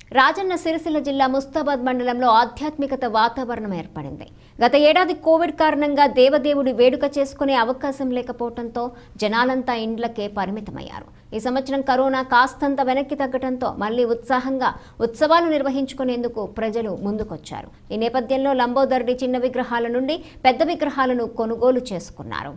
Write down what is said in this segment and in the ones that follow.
రాజన్న సిరిసిల్ల జిల్లా ముస్తాబాద్ మండలంలో ఆధ్యాత్మికత వాతావరణం ఏర్పడింది గత ఏడాది కోవిడ్ కారణంగా దేవదేవుడి వేడుక చేసుకునే అవకాశం లేకపోవడంతో జనాలంతా ఇండ్లకే పరిమితమయ్యారు ఈ సంవత్సరం కరోనా కాస్తంత వెనక్కి తగ్గడంతో మళ్లీ ఉత్సాహంగా ఉత్సవాలు నిర్వహించుకునేందుకు ప్రజలు ముందుకొచ్చారు ఈ నేపథ్యంలో లంబోదర్డి చిన్న విగ్రహాల నుండి పెద్ద విగ్రహాలను కొనుగోలు చేసుకున్నారు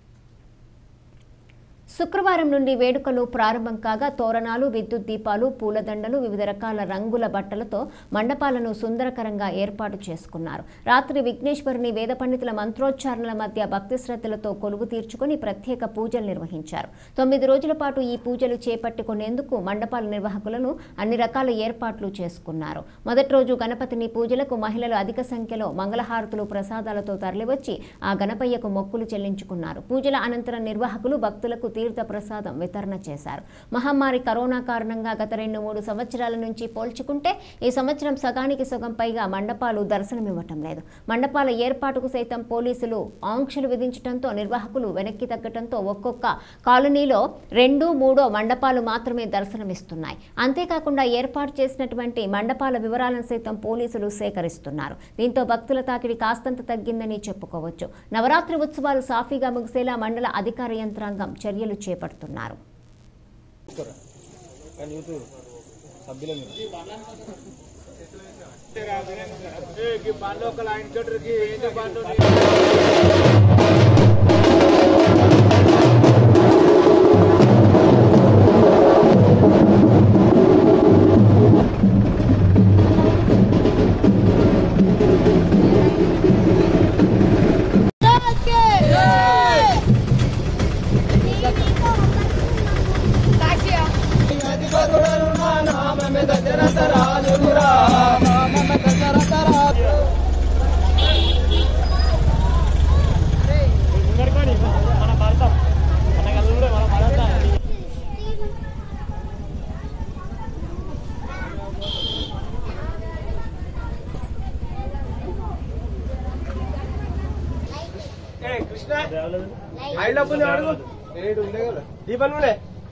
శుక్రవారం నుండి వేడుకలు ప్రారంభం కాగా తోరణాలు విద్యుత్ దీపాలు పూలదండలు వివిధ రకాల రంగుల బట్టలతో మండపాలను సుందరకరంగా ఏర్పాటు చేసుకున్నారు రాత్రి విఘ్నేశ్వరుని వేద పండితుల మంత్రోచ్చారణల మధ్య భక్తి శ్రద్ధలతో కొలువు తీర్చుకుని ప్రత్యేక పూజలు నిర్వహించారు తొమ్మిది రోజుల పాటు ఈ పూజలు చేపట్టుకునేందుకు మండపాల నిర్వాహకులను అన్ని రకాల ఏర్పాట్లు చేసుకున్నారు మొదటి రోజు గణపతిని పూజలకు మహిళలు అధిక సంఖ్యలో మంగళహారతులు ప్రసాదాలతో తరలివచ్చి ఆ గణపయ్యకు మొక్కులు చెల్లించుకున్నారు పూజల అనంతరం నిర్వాహకులు భక్తులకు తీర్థ ప్రసాదం వితరణ చేశారు మహమ్మారి కరోనా కారణంగా గత రెండు మూడు సంవత్సరాల నుంచి పోల్చుకుంటే ఈ సంవత్సరం సగానికి సగం పైగా మండపాలు దర్శనమివ్వటం లేదు మండపాల ఏర్పాటుకు సైతం పోలీసులు ఆంక్షలు విధించడంతో నిర్వాహకులు వెనక్కి తగ్గడంతో ఒక్కొక్క కాలనీలో రెండు మూడో మండపాలు మాత్రమే దర్శనమిస్తున్నాయి అంతేకాకుండా ఏర్పాటు చేసినటువంటి మండపాల వివరాలను సైతం పోలీసులు సేకరిస్తున్నారు దీంతో భక్తుల తాకిడి కాస్తంత తగ్గిందని చెప్పుకోవచ్చు నవరాత్రి ఉత్సవాలు సాఫీగా ముగిసేలా మండల అధికార యంత్రాంగం చర్యలు చేపడుతున్నారు కానీ యూత్ సభ్యుల మీద కృష్ణ ఐదు డబ్బులు అడుగు ఏడు ఉండే కదా దీపాలు ఉండే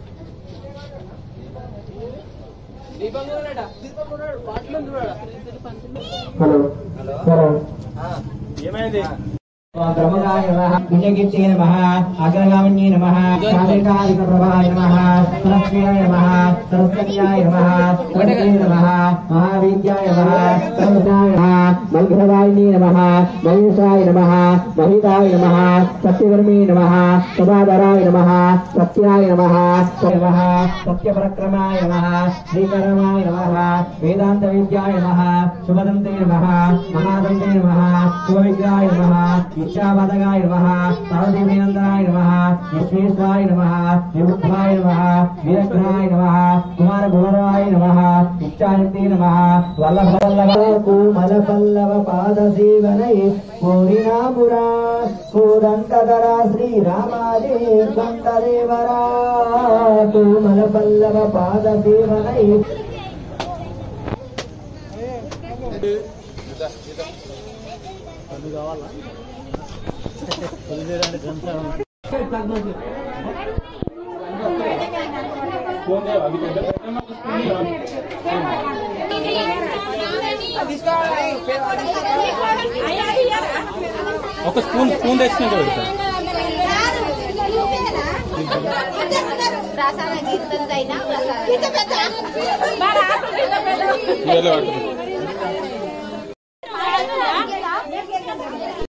దీపం ఉన్నాడా దీపం ఉన్నాడు బాటిల్ ఉన్నాడా హలో హలో ఏమైంది బ్రహ్మగాయ నమః పుణ్యకీర్తియే నమః అగ్రగామిన్యే నమః సాధికారిక ప్రభాయ నమః లక్ష్మ్యాయ నమః సరస్వత్యాయ నమః సరస్వతే నమః మహావిద్యాయ నమః సర్వదాయ నమః మల్ఘ్రవాయిని నమః మహేశాయ నమః మహితాయ నమః సత్యవర్మే నమః సదాధరాయ నమః సత్యాయ నమః నమః సత్యపరక్రమాయ నమః శ్రీకరమాయ నమః వేదాంత విద్యాయ నమః శుభదంతే నమః మహాదంతే నమః శుభవిగ్రహాయ నమః ఇచ్చాపదగాయ నమః సర్వదేవేంద్రాయ నమః విశ్వేశ్వరాయ నమః విముక్తాయ నమః వీరగ్రహాయ నమః కుమార గుణరాయ నమః ఇచ్చానితే నమః వల్లభ వల్లభ కోమల పల్లవ పాద సేవనై కోరినాపురా కోదంతధర శ్రీరామాదే కొండదేవరా కోమల పల్లవ పాద సేవనై ఒక స్పూన్ స్పూన్ తెచ్చినాక పెడతా ప్రసాదం ఇంతైనా ప్రసాదం ఇవాళ పడుతుంది